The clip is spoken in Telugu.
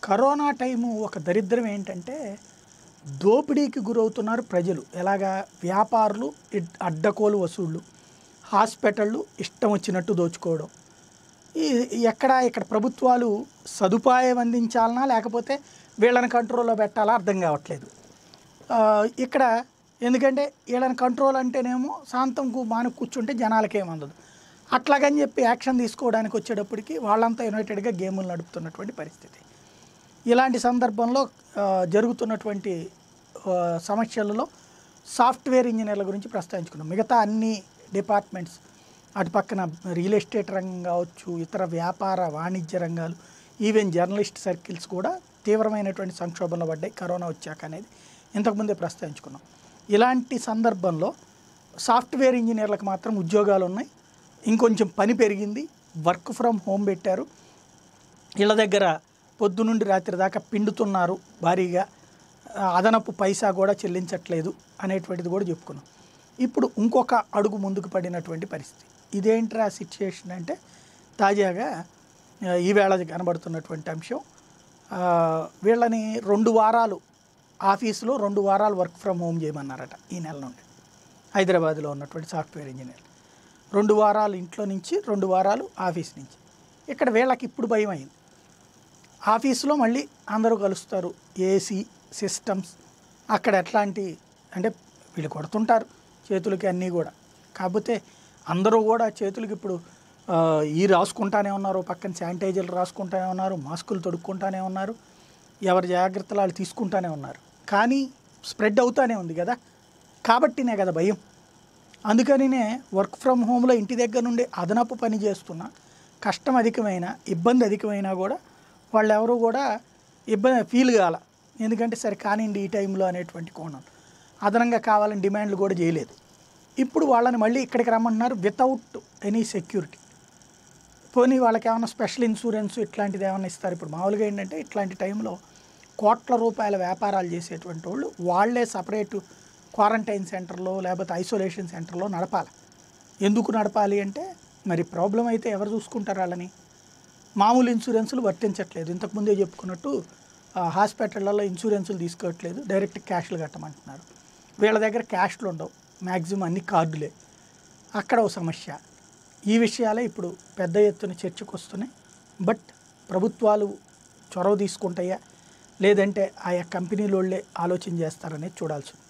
కరోనా టైము ఒక దరిద్రం ఏంటంటే దోపిడీకి గురవుతున్నారు ప్రజలు ఎలాగా వ్యాపారులు ఇడ్- అడ్డకోలు వసూళ్ళు హాస్పిటళ్ళు ఇష్టం వచ్చినట్టు దోచుకోవడం ఈ ఎక్కడ ఇక్కడ ప్రభుత్వాలు సదుపాయం అందించాలనా లేకపోతే వీళ్ళని కంట్రోల్లో పెట్టాలా అర్థం కావట్లేదు ఆ, ఇక్కడ ఎందుకంటే వీళ్ళని కంట్రోల్ అంటేనేమో శాంతంకు మాను కూర్చుంటే జనాలకేం అందదు అట్లాగని చెప్పి యాక్షన్ తీసుకోవడానికి వచ్చేటప్పటికి వాళ్ళంతా యునైటెడ్గా గేములు నడుపుతున్నటువంటి పరిస్థితి ఇలాంటి సందర్భంలో ఆ, జరుగుతున్నటువంటి ఆ, సమస్యలలో సాఫ్ట్వేర్ ఇంజనీర్ల గురించి ప్రస్తావించుకున్నాం మిగతా అన్ని డిపార్ట్మెంట్స్ అటు పక్కన రియల్ ఎస్టేట్ రంగం కావచ్చు ఇతర వ్యాపార వాణిజ్య రంగాలు ఈవెన్ జర్నలిస్ట్ సర్కిల్స్ కూడా తీవ్రమైనటువంటి సంక్షోభంలో పడ్డాయి కరోనా వచ్చాక అనేది ఇంతకుముందే ప్రస్తావించుకున్నాం ఇలాంటి సందర్భంలో సాఫ్ట్వేర్ ఇంజనీర్లకు మాత్రం ఉద్యోగాలు ఉన్నాయి ఇంకొంచెం పని పెరిగింది వర్క్ ఫ్రమ్ హోమ్ పెట్టారు ఇళ్ళ దగ్గర పొద్దు నుండి రాత్రి దాకా పిండుతున్నారు భారీగా ఆ, అదనపు పైసా కూడా చెల్లించట్లేదు అనేటువంటిది కూడా చెప్పుకున్నాం ఇప్పుడు ఇంకొక అడుగు ముందుకు పడినటువంటి పరిస్థితి ఇదేంట్రా సిచ్యుయేషన్ అంటే తాజాగా ఆ, ఈవేళ కనబడుతున్నటువంటి అంశం ఆ, వీళ్ళని రెండు వారాలు ఆఫీసులో రెండు వారాలు వర్క్ ఫ్రమ్ హోమ్ చేయమన్నారట ఈ నెల నుండి హైదరాబాద్లో ఉన్నటువంటి సాఫ్ట్వేర్ ఇంజనీర్ రెండు వారాలు ఇంట్లో నుంచి రెండు వారాలు ఆఫీస్ నుంచి ఇక్కడ వీళ్ళకి ఇప్పుడు భయం అయింది ఆఫీసులో మళ్ళీ అందరూ కలుస్తారు ఏసీ సిస్టమ్స్ అక్కడ ఎట్లాంటి అంటే వీళ్ళు కొడుతుంటారు చేతులకి అన్నీ కూడా కాకపోతే అందరూ కూడా చేతులకి ఇప్పుడు ఆ, ఈ రాసుకుంటానే ఉన్నారు పక్కన శానిటైజర్లు రాసుకుంటానే ఉన్నారు మాస్కులు తొడుక్కుంటానే ఉన్నారు ఎవరి జాగ్రత్తలు వాళ్ళు తీసుకుంటానే ఉన్నారు కానీ స్ప్రెడ్ అవుతానే ఉంది కదా కాబట్టినే కదా భయం అందుకనినే వర్క్ ఫ్రమ్ హోమ్లో ఇంటి దగ్గర నుండి అదనపు పని చేస్తున్నా కష్టం అధికమైన ఇబ్బంది అధికమైనా కూడా వాళ్ళు ఎవరు కూడా ఇబ్బంది ఫీల్ కాల ఎందుకంటే సరే కానివ్వండి ఈ టైంలో అనేటువంటి కోణం అదనంగా కావాలని డిమాండ్లు కూడా చేయలేదు ఇప్పుడు వాళ్ళని మళ్ళీ ఇక్కడికి రమ్మంటున్నారు వితౌట్ ఎనీ సెక్యూరిటీ పోనీ వాళ్ళకి ఏమైనా స్పెషల్ ఇన్సూరెన్స్ ఇట్లాంటిది ఏమైనా ఇస్తారు ఇప్పుడు మామూలుగా ఏంటంటే ఇట్లాంటి టైంలో కోట్ల రూపాయల వ్యాపారాలు చేసేటువంటి వాళ్ళు వాళ్ళే సపరేటు క్వారంటైన్ సెంటర్లో లేకపోతే ఐసోలేషన్ సెంటర్లో నడపాలి ఎందుకు నడపాలి అంటే మరి ప్రాబ్లం అయితే ఎవరు చూసుకుంటారు వాళ్ళని మామూలు ఇన్సూరెన్సులు వర్తించట్లేదు ఇంతకుముందే చెప్పుకున్నట్టు ఆ, హాస్పిటళ్ళల్లో ఇన్సూరెన్సులు తీసుకోవట్లేదు డైరెక్ట్ క్యాష్లు కట్టమంటున్నారు వీళ్ళ దగ్గర క్యాష్లు ఉండవు మ్యాక్సిమం అన్ని కార్డులే అక్కడ ఓ సమస్య ఈ విషయాలే ఇప్పుడు పెద్ద ఎత్తున చర్చకు వస్తున్నాయి బట్ ప్రభుత్వాలు చొరవ తీసుకుంటాయా లేదంటే ఆయా కంపెనీలోళ్ళే ఆలోచన చేస్తారనేది చూడాల్సి ఉంది